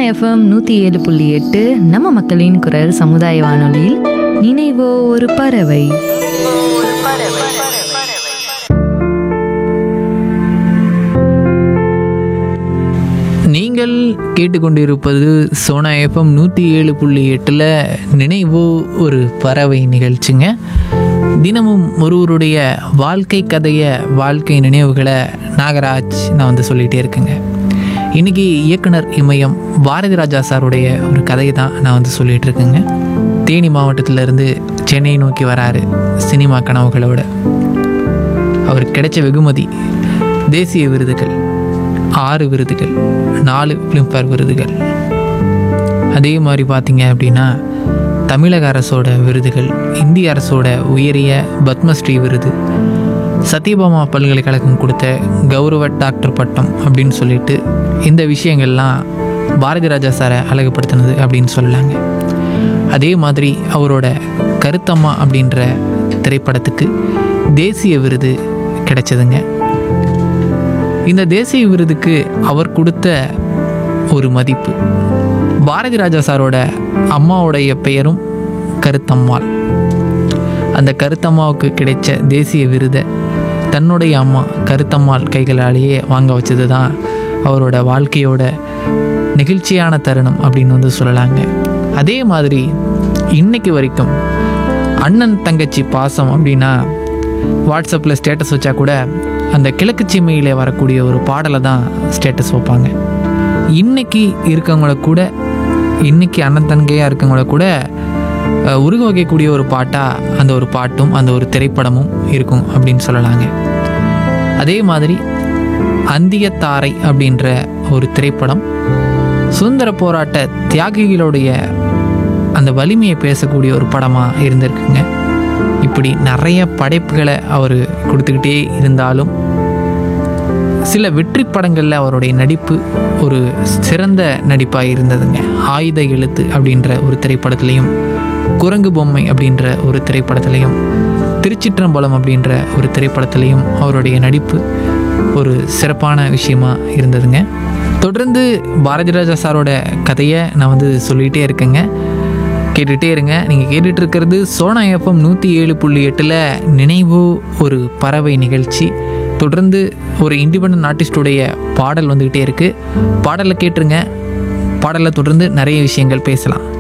FM நூற்றி ஏழு புள்ளி எட்டு நம்ம மக்களின் குரல் சமுதாய வானொலியில் நினைவோ ஒரு பறவை நீங்கள் கேட்டுக்கொண்டிருப்பது சோனா எஃப்எம் நூற்றி ஏழு புள்ளி எட்டில் நினைவு ஒரு பறவை நிகழ்ச்சிங்க தினமும் ஒருவருடைய வாழ்க்கை கதையை வாழ்க்கை நினைவுகளை நாகராஜ் நான் வந்து சொல்லிகிட்டே இருக்கேங்க இன்றைக்கி இயக்குனர் இமயம் பாரதி ராஜா சாருடைய ஒரு கதையை தான் நான் வந்து சொல்லிகிட்டு இருக்கேங்க தேனி மாவட்டத்திலேருந்து சென்னை நோக்கி வராரு சினிமா கனவுகளோட அவருக்கு கிடைச்ச வெகுமதி தேசிய விருதுகள் ஆறு விருதுகள் நாலு ஃபிலிம்ஃபேர் விருதுகள் அதே மாதிரி பார்த்தீங்க அப்படின்னா தமிழக அரசோட விருதுகள் இந்திய அரசோட உயரிய பத்மஸ்ரீ விருது சத்யபாமா பல்கலைக்கழகம் கொடுத்த கௌரவ டாக்டர் பட்டம் அப்படின்னு சொல்லிட்டு இந்த விஷயங்கள்லாம் பாரதி ராஜா சாரை அழகுபடுத்தினது அப்படின்னு சொல்லலாங்க அதே மாதிரி அவரோட கருத்தம்மா அப்படின்ற திரைப்படத்துக்கு தேசிய விருது கிடைச்சதுங்க இந்த தேசிய விருதுக்கு அவர் கொடுத்த ஒரு மதிப்பு பாரதி ராஜா சாரோட அம்மாவுடைய பெயரும் கருத்தம்மாள் அந்த கருத்தம்மாவுக்கு கிடைச்ச தேசிய விருதை தன்னுடைய அம்மா கருத்தம்மாள் கைகளாலேயே வாங்க வச்சது தான் அவரோட வாழ்க்கையோட நெகிழ்ச்சியான தருணம் அப்படின்னு வந்து சொல்லலாங்க அதே மாதிரி இன்னைக்கு வரைக்கும் அண்ணன் தங்கச்சி பாசம் அப்படின்னா வாட்ஸ்அப்பில் ஸ்டேட்டஸ் வச்சா கூட அந்த கிழக்கு சீமையிலே வரக்கூடிய ஒரு பாடலை தான் ஸ்டேட்டஸ் வைப்பாங்க இன்னைக்கு இருக்கவங்கள கூட இன்னைக்கு அண்ணன் தங்கையாக இருக்கவங்கள கூட அஹ், உருக வைக்கக்கூடிய ஒரு பாட்டாக அந்த ஒரு பாட்டும் அந்த ஒரு திரைப்படமும் இருக்கும் அப்படின்னு சொல்லலாங்க அதே மாதிரி அந்தியத்தாரை அப்படின்ற ஒரு திரைப்படம் சுதந்திர போராட்ட தியாகிகளுடைய அந்த வலிமையை பேசக்கூடிய ஒரு படமாக இருந்திருக்குங்க இப்படி நிறைய படைப்புகளை அவர் கொடுத்துக்கிட்டே இருந்தாலும் சில வெற்றி படங்களில் அவருடைய நடிப்பு ஒரு சிறந்த நடிப்பாக இருந்ததுங்க ஆயுத எழுத்து அப்படின்ற ஒரு திரைப்படத்துலையும் குரங்கு பொம்மை அப்படின்ற ஒரு திரைப்படத்துலையும் திருச்சிற்றம்பலம் அப்படின்ற ஒரு திரைப்படத்துலையும் அவருடைய நடிப்பு ஒரு சிறப்பான விஷயமா இருந்ததுங்க தொடர்ந்து பாரதி ராஜா சாரோட கதையை நான் வந்து சொல்லிகிட்டே இருக்கேங்க கேட்டுகிட்டே இருங்க நீங்கள் கேட்டுட்டு இருக்கிறது சோனா எஃப்எம் நூற்றி ஏழு புள்ளி எட்டில் நினைவு ஒரு பறவை நிகழ்ச்சி தொடர்ந்து ஒரு இண்டிபெண்ட் ஆர்டிஸ்டுடைய பாடல் வந்துக்கிட்டே இருக்குது பாடலை கேட்டுருங்க பாடலை தொடர்ந்து நிறைய விஷயங்கள் பேசலாம்